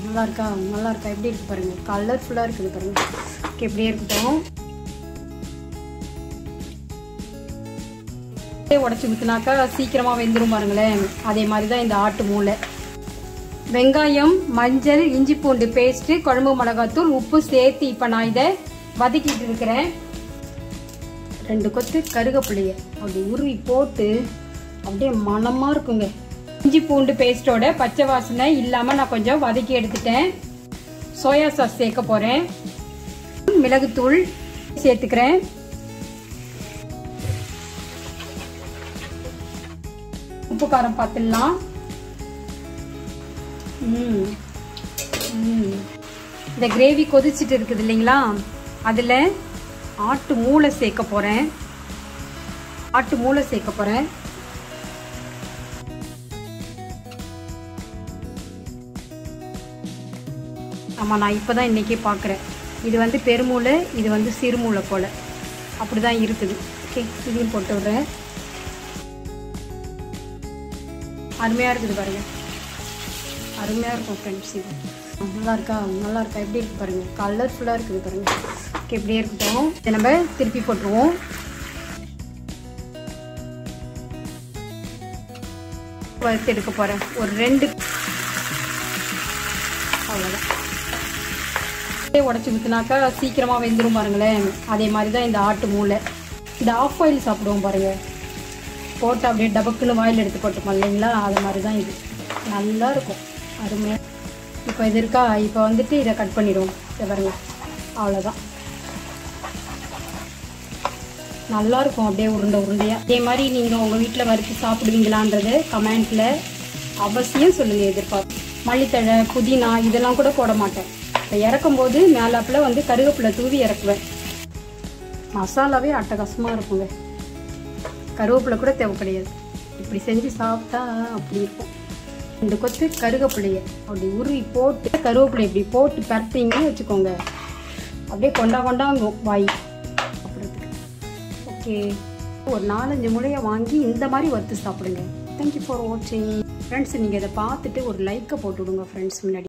நல்லா இருக்கா நல்லா இருக்கா எப்படி இருக்கு பாருங்க கலர்ஃபுல்லாக இருக்குது பாருங்க ஓகே இப்படியே இருக்கட்டும் உடச்சி ஊற்றினாக்கா சீக்கிரமாக வெந்துடும் பாருங்களேன் அதே மாதிரி தான் இந்த ஆட்டு மூளை வெங்காயம் மஞ்சள் இஞ்சி பூண்டு பேஸ்ட்டு குழம்பு மிளகாத்தூள் உப்பு சேர்த்து இப்போ நான் இதை வதக்கிட்டு இருக்கிறேன் ரெண்டு கொத்து கருகப்புளிய அப்படி உருவி போட்டு அப்படியே மணமாக இருக்குங்க இஞ்சி பூண்டு பேஸ்ட்டோட பச்சை வாசனை இல்லாமல் நான் கொஞ்சம் வதக்கி எடுத்துட்டேன் சோயா சாஸ் சேர்க்க போகிறேன் மிளகுத்தூள் சேர்த்துக்கிறேன் உப்பு காரம் பார்த்துடலாம் ம் ம் இந்த கிரேவி கொதிச்சுட்டு இருக்குது இல்லைங்களா அதில் ஆட்டு மூளை சேர்க்க போகிறேன் ஆட்டு மூளை சேர்க்க போகிறேன் ஆமாம் நான் இப்போ தான் இன்றைக்கே பார்க்குறேன் இது வந்து பெருமூளை இது வந்து சிறுமூளை போல் அப்படி தான் இருக்குது ஓகே இதையும் போட்டு விட்றேன் அருமையாக இருக்குது பாருங்கள் அருமையாக இருக்கும் ஃப்ரெண்ட்ஸ் இது நல்லா இருக்கா நல்லா இருக்கா எப்படி இருக்கு பாருங்க கலர்ஃபுல்லாக இருக்குது பாருங்க ஓகே இப்படியே இருக்கட்டும் இதை நம்ம திருப்பி போட்டுருவோம் வறுத்து எடுக்க போகிறேன் ஒரு ரெண்டு அவ்வளோதான் உடச்சி ஊற்றினாக்கா சீக்கிரமாக வெந்துடும் பாருங்களேன் அதே மாதிரி தான் இந்த ஆட்டு மூளை இந்த ஆஃப் ஆயில் சாப்பிடுவோம் பாருங்கள் போட்டு அப்படியே டபக்குன்னு வாயில் எடுத்து போட்டுப்போம் இல்லைங்களா அது மாதிரி தான் இது நல்லா இருக்கும் அருமையாக இப்போ இது இருக்கா இப்போ வந்துட்டு இதை கட் பண்ணிடுவோம் இதை பாருங்க அவ்வளோதான் நல்லா இருக்கும் அப்படியே உருண்டை உருண்டையாக அதே மாதிரி நீங்கள் உங்கள் வீட்டில் வறுத்து சாப்பிடுவீங்களான்றது கமெண்ட்டில் அவசியம் சொல்லுங்கள் எதிர்பார்ப்பு மல்லித்தழை புதினா இதெல்லாம் கூட போட மாட்டேன் இப்போ இறக்கும்போது மேலாப்பில் வந்து கருவேப்பிலை தூவி இறக்குவேன் மசாலாவே அட்டகாசமாக இருக்குங்க கருவேப்பிலை கூட தேவை கிடையாது இப்படி செஞ்சு சாப்பிட்டா அப்படி இருக்கும் ரெண்டு கொத்து கருவேப்பிலைய அப்படி உருவி போட்டு கருவேப்பிலை இப்படி போட்டு பரட்டிங்கன்னு வச்சுக்கோங்க அப்படியே கொண்டா கொண்டாங்கும் வாய் சாப்பிட்றதுக்கு ஓகே ஒரு நாலஞ்சு முறையை வாங்கி இந்த மாதிரி வறுத்து சாப்பிடுங்க தேங்க்யூ ஃபார் வாட்சிங் ஃப்ரெண்ட்ஸ் நீங்கள் இதை பார்த்துட்டு ஒரு லைக்கை போட்டு விடுங்க ஃப்ரெண்ட்ஸ் முன்னாடி